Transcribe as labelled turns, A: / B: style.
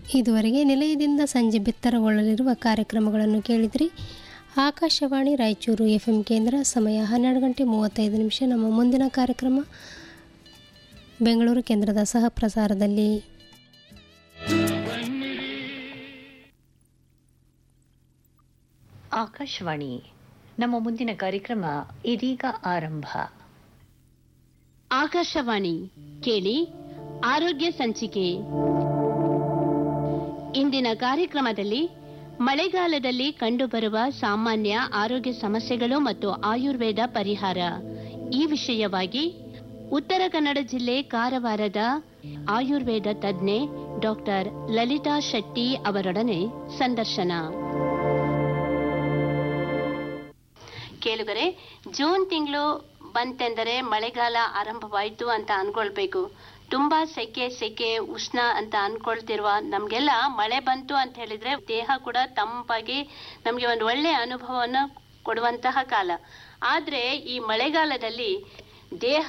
A: ಇದುವರೆಗೆ ನಿಲಯದಿಂದ ಸಂಜೆ ಬಿತ್ತರಗೊಳ್ಳಲಿರುವ ಕಾರ್ಯಕ್ರಮಗಳನ್ನು ಕೇಳಿದ್ರಿ ಆಕಾಶವಾಣಿ ರಾಯಚೂರು ಎಫ್ ಎಂ ಕೇಂದ್ರ ಸಮಯ ಹನ್ನೆರಡು ಗಂಟೆ ಮೂವತ್ತೈದು ನಿಮಿಷ ನಮ್ಮ ಮುಂದಿನ ಕಾರ್ಯಕ್ರಮ ಬೆಂಗಳೂರು ಕೇಂದ್ರದ ಸಹ ಪ್ರಸಾರದಲ್ಲಿ
B: ಆಕಾಶವಾಣಿ ನಮ್ಮ ಮುಂದಿನ ಕಾರ್ಯಕ್ರಮ ಇದೀಗ ಆರಂಭ
C: ಆಕಾಶವಾಣಿ ಕೇಳಿ ಆರೋಗ್ಯ ಸಂಚಿಕೆ ಇಂದಿನ ಕಾರ್ಯಕ್ರಮದಲ್ಲಿ ಮಳೆಗಾಲದಲ್ಲಿ ಕಂಡುಬರುವ ಸಾಮಾನ್ಯ ಆರೋಗ್ಯ ಸಮಸ್ಯೆಗಳು ಮತ್ತು ಆಯುರ್ವೇದ ಪರಿಹಾರ ಈ ವಿಷಯವಾಗಿ ಉತ್ತರ ಕನ್ನಡ ಜಿಲ್ಲೆ ಕಾರವಾರದ ಆಯುರ್ವೇದ ತಜ್ಞೆ ಡಾಕ್ಟರ್ ಲಲಿತಾ ಶೆಟ್ಟಿ ಅವರೊಡನೆ ಸಂದರ್ಶನ ಕೇಳುಗರೆ ಜೂನ್ ತಿಂಗಳು ಬಂತೆಂದರೆ ಮಳೆಗಾಲ ಆರಂಭವಾಯಿತು ಅಂತ ಅನ್ಕೊಳ್ಬೇಕು ತುಂಬಾ ಸೆಕೆ ಸೆಕೆ ಉಷ್ಣ ಅಂತ ಅನ್ಕೊಳ್ತಿರುವ ನಮ್ಗೆಲ್ಲ ಮಳೆ ಬಂತು ಅಂತ ಹೇಳಿದ್ರೆ ದೇಹ ಕೂಡ ತಂಪಾಗಿ ನಮ್ಗೆ ಒಂದು ಒಳ್ಳೆ ಅನುಭವವನ್ನು ಕೊಡುವಂತಹ ಕಾಲ ಆದ್ರೆ ಈ ಮಳೆಗಾಲದಲ್ಲಿ ದೇಹ